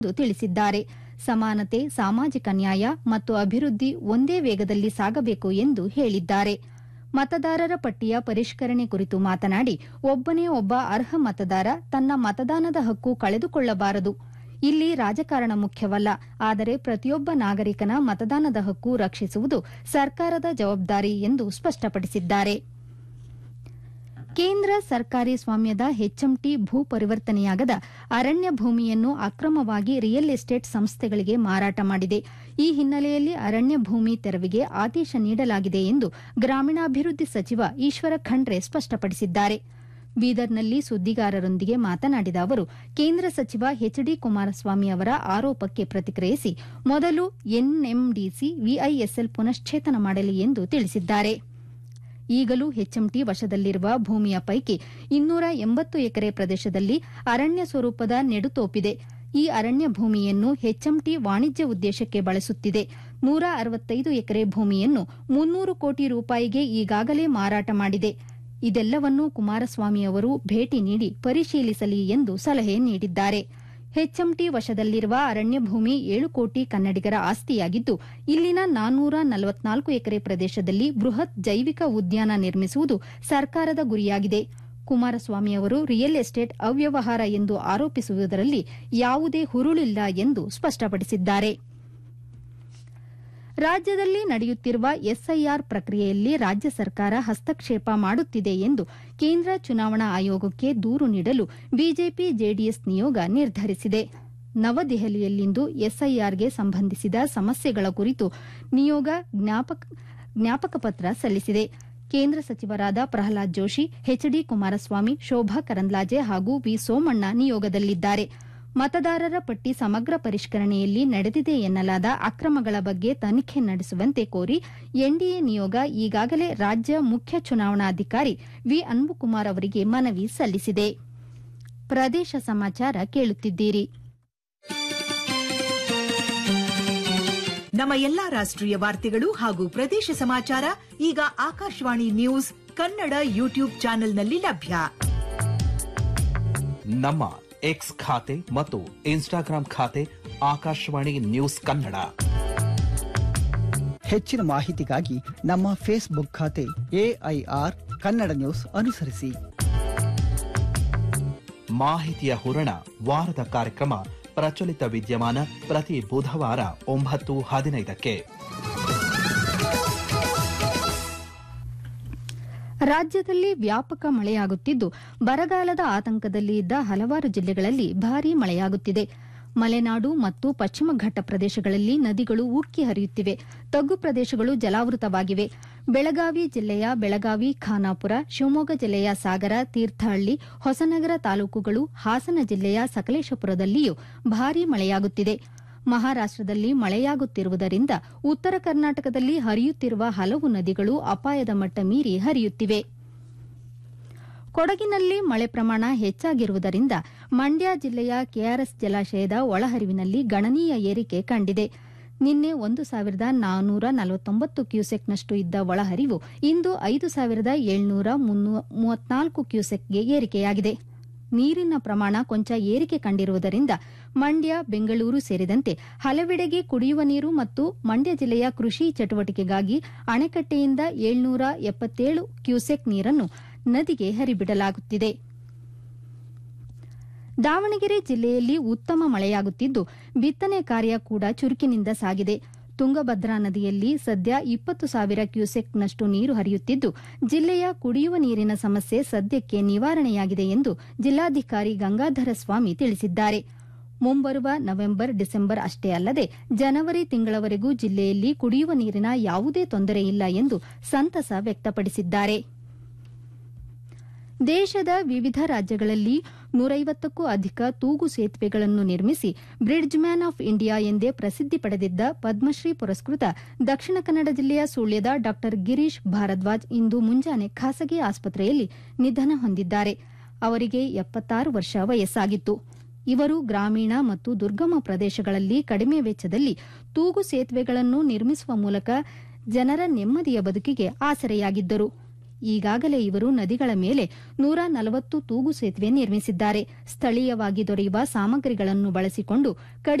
ಎಂದು ತಿಳಿಸಿದ್ದಾರೆ ಸಮಾನತೆ ಸಾಮಾಜಿಕ ನ್ಯಾಯ ಮತ್ತು ಅಭಿವೃದ್ಧಿ ಒಂದೇ ವೇಗದಲ್ಲಿ ಸಾಗಬೇಕು ಎಂದು ಹೇಳಿದ್ದಾರೆ ಮತದಾರರ ಪಟ್ಟಿಯ ಪರಿಷ್ಕರಣೆ ಕುರಿತು ಮಾತನಾಡಿ ಒಬ್ಬನೇ ಒಬ್ಬ ಅರ್ಹ ಮತದಾರ ತನ್ನ ಮತದಾನದ ಹಕ್ಕು ಕಳೆದುಕೊಳ್ಳಬಾರದು ಇಲ್ಲಿ ರಾಜಕಾರಣ ಮುಖ್ಯವಲ್ಲ ಆದರೆ ಪ್ರತಿಯೊಬ್ಬ ನಾಗರಿಕನ ಮತದಾನದ ಹಕ್ಕು ರಕ್ಷಿಸುವುದು ಸರ್ಕಾರದ ಜವಾಬ್ದಾರಿ ಎಂದು ಸ್ಪಷ್ಟಪಡಿಸಿದ್ದಾರೆ ಕೇಂದ್ರ ಸರ್ಕಾರಿ ಸ್ವಾಮ್ಯದ ಹೆಚ್ಎಂಟಿ ಭೂ ಪರಿವರ್ತನೆಯಾಗದ ಅರಣ್ಯ ಭೂಮಿಯನ್ನು ಅಕ್ರಮವಾಗಿ ರಿಯಲ್ ಎಸ್ಟೇಟ್ ಸಂಸ್ಥೆಗಳಿಗೆ ಮಾರಾಟ ಮಾಡಿದೆ ಈ ಹಿನ್ನೆಲೆಯಲ್ಲಿ ಅರಣ್ಯ ಭೂಮಿ ತೆರವಿಗೆ ಆದೇಶ ನೀಡಲಾಗಿದೆ ಎಂದು ಗ್ರಾಮೀಣಾಭಿವೃದ್ಧಿ ಸಚಿವ ಈಶ್ವರ ಖಂಡ್ರೆ ಸ್ಪಷ್ಟಪಡಿಸಿದ್ದಾರೆ ಬೀದರ್ನಲ್ಲಿ ಸುದ್ದಿಗಾರರೊಂದಿಗೆ ಮಾತನಾಡಿದ ಅವರು ಕೇಂದ್ರ ಸಚಿವ ಎಚ್ ಡಿ ಕುಮಾರಸ್ವಾಮಿ ಅವರ ಆರೋಪಕ್ಕೆ ಪ್ರತಿಕ್ರಿಯಿಸಿ ಮೊದಲು ಎನ್ಎಂಡಿಸಿ ವಿಐಎಸ್ಎಲ್ ಪುನಶ್ಚೇತನ ಮಾಡಲಿ ಎಂದು ತಿಳಿಸಿದ್ದಾರೆ ಈಗಲೂ ಹೆಚ್ಎಂಟಿ ವಶದಲ್ಲಿರುವ ಭೂಮಿಯ ಪೈಕಿ ಇನ್ನೂರ ಎಂಬತ್ತು ಎಕರೆ ಪ್ರದೇಶದಲ್ಲಿ ಅರಣ್ಯ ಸ್ವರೂಪದ ನೆಡುತೋಪಿದೆ ಈ ಅರಣ್ಯ ಭೂಮಿಯನ್ನು ಹೆಚ್ಎಂಟಿ ವಾಣಿಜ್ಯ ಉದ್ದೇಶಕ್ಕೆ ಬಳಸುತ್ತಿದೆ ನೂರ ಅರವತ್ತೈದು ಎಕರೆ ಭೂಮಿಯನ್ನು ಮುನ್ನೂರು ಕೋಟಿ ರೂಪಾಯಿಗೆ ಈಗಾಗಲೇ ಮಾರಾಟ ಮಾಡಿದೆ ಇದೆಲ್ಲವನ್ನೂ ಕುಮಾರಸ್ವಾಮಿ ಅವರು ಭೇಟಿ ನೀಡಿ ಪರಿಶೀಲಿಸಲಿ ಎಂದು ಸಲಹೆ ನೀಡಿದ್ದಾರೆ ಹೆಚ್ಎಂಟಿ ವಶದಲ್ಲಿರುವ ಅರಣ್ಯ ಭೂಮಿ ಏಳು ಕೋಟಿ ಕನ್ನಡಿಗರ ಆಸ್ತಿಯಾಗಿದ್ದು ಇಲ್ಲಿನ ನಾನ್ನೂರ ನಲವತ್ನಾಲ್ಕು ಎಕರೆ ಪ್ರದೇಶದಲ್ಲಿ ಬೃಹತ್ ಜೈವಿಕ ಉದ್ಯಾನ ನಿರ್ಮಿಸುವುದು ಸರ್ಕಾರದ ಗುರಿಯಾಗಿದೆ ಕುಮಾರಸ್ವಾಮಿ ಅವರು ರಿಯಲ್ ಎಸ್ಟೇಟ್ ಅವ್ಯವಹಾರ ಎಂದು ಆರೋಪಿಸುವುದರಲ್ಲಿ ಯಾವುದೇ ಹುರುಳಿಲ್ಲ ಎಂದು ಸ್ಪಷ್ಟಪಡಿಸಿದ್ದಾರೆ ರಾಜ್ಯದಲ್ಲಿ ನಡೆಯುತ್ತಿರುವ ಎಸ್ಐಆರ್ ಪ್ರಕ್ರಿಯೆಯಲ್ಲಿ ರಾಜ್ಯ ಸರ್ಕಾರ ಹಸ್ತಕ್ಷೇಪ ಮಾಡುತ್ತಿದೆ ಎಂದು ಕೇಂದ್ರ ಚುನಾವಣಾ ಆಯೋಗಕ್ಕೆ ದೂರು ನೀಡಲು ಬಿಜೆಪಿ ಜೆಡಿಎಸ್ ನಿಯೋಗ ನಿರ್ಧರಿಸಿದೆ ನವದೆಹಲಿಯಲ್ಲಿಂದು ಎಸ್ಐಆರ್ಗೆ ಸಂಬಂಧಿಸಿದ ಸಮಸ್ಯೆಗಳ ಕುರಿತು ನಿಯೋಗ ಜ್ಞಾಪಕ ಪತ್ರ ಸಲ್ಲಿಸಿದೆ ಕೇಂದ್ರ ಸಚಿವರಾದ ಪ್ರಹ್ಲಾದ್ ಜೋಶಿ ಎಚ್ಡಿ ಕುಮಾರಸ್ವಾಮಿ ಶೋಭಾ ಕರಂದ್ಲಾಜೆ ಹಾಗೂ ವಿ ಸೋಮಣ್ಣ ನಿಯೋಗದಲ್ಲಿದ್ದಾರೆ ಮತದಾರರ ಪಟ್ಟಿ ಸಮಗ್ರ ಪರಿಷ್ಕರಣೆಯಲ್ಲಿ ನಡೆದಿದೆ ಎನ್ನಲಾದ ಅಕ್ರಮಗಳ ಬಗ್ಗೆ ತನಿಖೆ ನಡೆಸುವಂತೆ ಕೋರಿ ಎನ್ಡಿಎ ನಿಯೋಗ ಈಗಾಗಲೇ ರಾಜ್ಯ ಮುಖ್ಯ ಚುನಾವಣಾಧಿಕಾರಿ ವಿ ಅನ್ಬುಕುಮಾರ್ ಅವರಿಗೆ ಮನವಿ ಸಲ್ಲಿಸಿದೆ ಪ್ರದೇಶ ಸಮಾಚಾರ ಕೇಳುತ್ತಿದ್ದೀರಿ ನಮ್ಮ ಎಲ್ಲಾ ರಾಷ್ಟ್ರೀಯ ವಾರ್ತೆಗಳು ಹಾಗೂ ಪ್ರದೇಶ ಸಮಾಚಾರ ಈಗ ಆಕಾಶವಾಣಿ ನ್ಯೂಸ್ ಕನ್ನಡ ಯೂಟ್ಯೂಬ್ ಚಾನೆಲ್ನಲ್ಲಿ ಲಭ್ಯ ನಮ್ಮ ಎಕ್ಸ್ ಖಾತೆ ಮತ್ತು ಇನ್ಸ್ಟಾಗ್ರಾಂ ಖಾತೆ ಆಕಾಶವಾಣಿ ನ್ಯೂಸ್ ಕನ್ನಡ ಹೆಚ್ಚಿನ ಮಾಹಿತಿಗಾಗಿ ನಮ್ಮ ಫೇಸ್ಬುಕ್ ಖಾತೆ ಎಐಆರ್ ಕನ್ನಡ ನ್ಯೂಸ್ ಅನುಸರಿಸಿ ಮಾಹಿತಿಯ ಹೂರಣ ವಾರದ ಕಾರ್ಯಕ್ರಮ ಪ್ರಚಲಿತ ವಿದ್ಯಮಾನ ಪ್ರತಿ ಬುಧವಾರ ಒಂಬತ್ತು ಹದಿನೈದಕ್ಕೆ ರಾಜ್ಯದಲ್ಲಿ ವ್ಯಾಪಕ ಮಳೆಯಾಗುತ್ತಿದ್ದು ಬರಗಾಲದ ಆತಂಕದಲ್ಲಿ ಇದ್ದ ಹಲವಾರು ಜಿಲ್ಲೆಗಳಲ್ಲಿ ಭಾರೀ ಮಳೆಯಾಗುತ್ತಿದೆ ಮಲೆನಾಡು ಮತ್ತು ಪಶ್ಚಿಮ ಘಟ್ಟ ಪ್ರದೇಶಗಳಲ್ಲಿ ನದಿಗಳು ಉಕ್ಕಿ ಹರಿಯುತ್ತಿವೆ ತಗ್ಗು ಪ್ರದೇಶಗಳು ಜಲಾವೃತವಾಗಿವೆ ಬೆಳಗಾವಿ ಜಿಲ್ಲೆಯ ಬೆಳಗಾವಿ ಖಾನಾಪುರ ಶಿವಮೊಗ್ಗ ಜಿಲ್ಲೆಯ ಸಾಗರ ತೀರ್ಥಹಳ್ಳಿ ಹೊಸನಗರ ತಾಲೂಕುಗಳು ಹಾಸನ ಜಿಲ್ಲೆಯ ಸಕಲೇಶಪುರದಲ್ಲಿಯೂ ಭಾರೀ ಮಳೆಯಾಗುತ್ತಿದೆ ಮಹಾರಾಷ್ಟದಲ್ಲಿ ಮಳೆಯಾಗುತ್ತಿರುವುದರಿಂದ ಉತ್ತರ ಕರ್ನಾಟಕದಲ್ಲಿ ಹರಿಯುತ್ತಿರುವ ಹಲವು ನದಿಗಳು ಅಪಾಯದ ಮಟ್ಟ ಮೀರಿ ಹರಿಯುತ್ತಿವೆ ಕೊಡಗಿನಲ್ಲಿ ಮಳೆ ಪ್ರಮಾಣ ಹೆಚ್ಚಾಗಿರುವುದರಿಂದ ಮಂಡ್ಯ ಜಿಲ್ಲೆಯ ಕೆಆರ್ಎಸ್ ಜಲಾಶಯದ ಒಳಹರಿವಿನಲ್ಲಿ ಗಣನೀಯ ಏರಿಕೆ ಕಂಡಿದೆ ನಿನ್ನೆ ಒಂದು ಸಾವಿರದ ನಾನ್ನೂರ ನಲವತ್ತೊಂಬತ್ತು ಕ್ಯೂಸೆಕ್ನಷ್ಟು ಇದ್ದ ಒಳಹರಿವು ಇಂದು ಐದು ಸಾವಿರದ ಏಳ್ನೂರ ಮೂವತ್ನಾಲ್ಕು ಕ್ಯೂಸೆಕ್ಗೆ ಏರಿಕೆಯಾಗಿದೆ ನೀರಿನ ಪ್ರಮಾಣ ಕೊಂಚ ಏರಿಕೆ ಕಂಡಿರುವುದರಿಂದ ಮಂಡ್ಯ ಬೆಂಗಳೂರು ಸೇರಿದಂತೆ ಹಲವೆಡೆಗೆ ಕುಡಿಯುವ ನೀರು ಮತ್ತು ಮಂಡ್ಯ ಜಿಲ್ಲೆಯ ಕೃಷಿ ಚಟುವಟಿಕೆಗಾಗಿ ಅಣೆಕಟ್ಟೆಯಿಂದ ಏಳ್ನೂರ ಎಪ್ಪತ್ತೇಳು ಕ್ಯೂಸೆಕ್ ನೀರನ್ನು ನದಿಗೆ ಹರಿಬಿಡಲಾಗುತ್ತಿದೆ ದಾವಣಗೆರೆ ಜಿಲ್ಲೆಯಲ್ಲಿ ಉತ್ತಮ ಮಳೆಯಾಗುತ್ತಿದ್ದು ಬಿತ್ತನೆ ಕಾರ್ಯ ಕೂಡ ಚುರುಕಿನಿಂದ ಸಾಗಿದೆ ತುಂಗಭದ್ರಾ ನದಿಯಲ್ಲಿ ಸದ್ಯ ಇಪ್ಪತ್ತು ಸಾವಿರ ಕ್ಯೂಸೆಕ್ನಷ್ಟು ನೀರು ಹರಿಯುತ್ತಿದ್ದು ಜಿಲ್ಲೆಯ ಕುಡಿಯುವ ನೀರಿನ ಸಮಸ್ಯೆ ಸದ್ಯಕ್ಕೆ ನಿವಾರಣೆಯಾಗಿದೆ ಎಂದು ಜಿಲ್ಲಾಧಿಕಾರಿ ಗಂಗಾಧರ ಸ್ವಾಮಿ ತಿಳಿಸಿದ್ದಾರೆ ಮುಂಬರುವ ನವೆಂಬರ್ ಡಿಸೆಂಬರ್ ಅಷ್ಟೇ ಅಲ್ಲದೆ ಜನವರಿ ತಿಂಗಳವರೆಗೂ ಜಿಲ್ಲೆಯಲ್ಲಿ ಕುಡಿಯುವ ನೀರಿನ ಯಾವುದೇ ತೊಂದರೆ ಇಲ್ಲ ಎಂದು ಸಂತಸ ವ್ಯಕ್ತಪಡಿಸಿದ್ದಾರೆ ದೇಶದ ವಿವಿಧ ರಾಜ್ಯಗಳಲ್ಲಿ ನೂರೈವತ್ತಕ್ಕೂ ಅಧಿಕ ತೂಗು ಸೇತುವೆಗಳನ್ನು ನಿರ್ಮಿಸಿ ಬ್ರಿಡ್ಜ್ ಮ್ಯಾನ್ ಆಫ್ ಇಂಡಿಯಾ ಎಂದೇ ಪ್ರಸಿದ್ದಿ ಪಡೆದಿದ್ದ ಪದ್ಮಶ್ರೀ ಪುರಸ್ಕೃತ ದಕ್ಷಿಣ ಕನ್ನಡ ಜಿಲ್ಲೆಯ ಸುಳ್ಯದ ಡಾ ಗಿರೀಶ್ ಭಾರದ್ವಾಜ್ ಇಂದು ಮುಂಜಾನೆ ಖಾಸಗಿ ಆಸ್ಪತ್ರೆಯಲ್ಲಿ ನಿಧನ ಹೊಂದಿದ್ದಾರೆ ಅವರಿಗೆ ಎಪ್ಪತ್ತಾರು ವರ್ಷ ವಯಸ್ಸಾಗಿತ್ತು ಇವರು ಗ್ರಾಮೀಣ ಮತ್ತು ದುರ್ಗಮ ಪ್ರದೇಶಗಳಲ್ಲಿ ಕಡಿಮೆ ವೆಚ್ಚದಲ್ಲಿ ತೂಗು ಸೇತುವೆಗಳನ್ನು ನಿರ್ಮಿಸುವ ಮೂಲಕ ಜನರ ನೆಮ್ಮದಿಯ ಬದುಕಿಗೆ ಆಸರೆಯಾಗಿದ್ದರು ಈಗಾಗಲೇ ಇವರು ನದಿಗಳ ಮೇಲೆ ನೂರ ನಲವತ್ತು ತೂಗು ಸೇತುವೆ ನಿರ್ಮಿಸಿದ್ದಾರೆ ಸ್ಥಳೀಯವಾಗಿ ದೊರೆಯುವ ಸಾಮಗ್ರಿಗಳನ್ನು ಬಳಸಿಕೊಂಡು